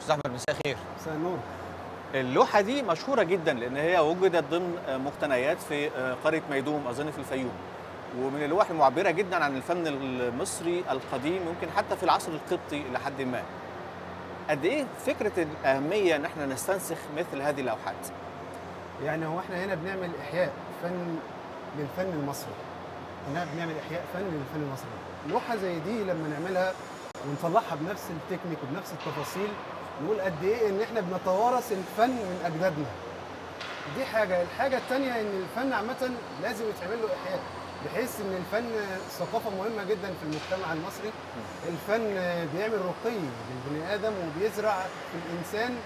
استاذ احمد مساء الخير مساء النور اللوحه دي مشهوره جدا لان هي وجدت ضمن مقتنيات في قريه ميدوم اظن في الفيوم ومن اللوح المعبره جدا عن الفن المصري القديم يمكن حتى في العصر القبطي الى حد ما قد ايه فكره الاهميه ان احنا نستنسخ مثل هذه اللوحات يعني هو احنا هنا بنعمل احياء فن للفن المصري هنا بنعمل احياء فن للفن المصري لوحه زي دي لما نعملها ونطلعها بنفس التكنيك وبنفس التفاصيل نقول قد ايه ان احنا بنتوارث الفن من اجدادنا دي حاجه الحاجه الثانيه ان الفن عامه لازم يتعمل له احياء بحيث ان الفن ثقافه مهمه جدا في المجتمع المصري الفن بيعمل رقي للبني ادم وبيزرع في الانسان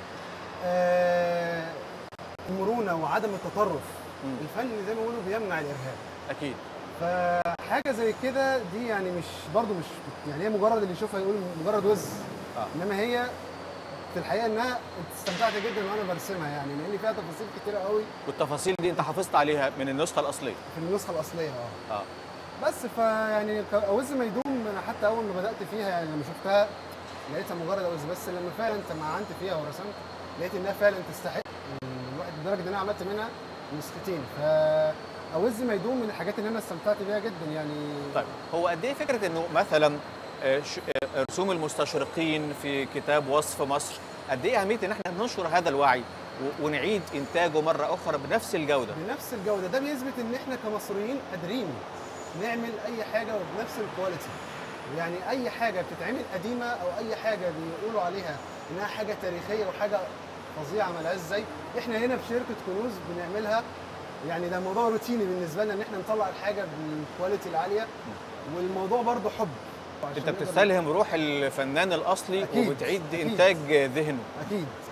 آه، المرونه وعدم التطرف مم. الفن زي ما بيقولوا بيمنع الارهاب اكيد فحاجه زي كده دي يعني مش برضو مش يعني هي مجرد اللي يشوفها يقول مجرد وز آه. انما هي في الحقيقه انها استمتعت جدا وانا برسمها يعني لان فيها تفاصيل كتيره قوي والتفاصيل دي انت حافظت عليها من النسخه الاصليه في النسخه الاصليه اه اه بس فيعني ك- اوز ميدوم انا حتى اول ما بدات فيها يعني لما شفتها لقيتها مجرد اوز بس لما فعلا تمعنت فيها ورسمت لقيت انها فعلا تستحق الواحد لدرجه ان انا عملت منها نسختين ف اوز ميدوم من الحاجات اللي انا استمتعت بيها جدا يعني طيب هو قد ايه فكره انه مثلا آه، ش- آه، رسوم المستشرقين في كتاب وصف مصر قد ايه اهميه ان احنا ننشر هذا الوعي و- ونعيد انتاجه مره اخرى بنفس الجوده بنفس الجوده ده بيثبت ان احنا كمصريين قادرين نعمل اي حاجه وبنفس الكواليتي يعني اي حاجه بتتعمل قديمه او اي حاجه بيقولوا عليها انها حاجه تاريخيه وحاجه فظيعه ملهاش زي احنا هنا في شركه كنوز بنعملها يعني ده موضوع روتيني بالنسبه لنا ان احنا نطلع الحاجه بالكواليتي العاليه والموضوع برضه حب عشان انت نقدر- بتستلهم روح الفنان الاصلي أكيد، وبتعيد أكيد. انتاج ذهنه اكيد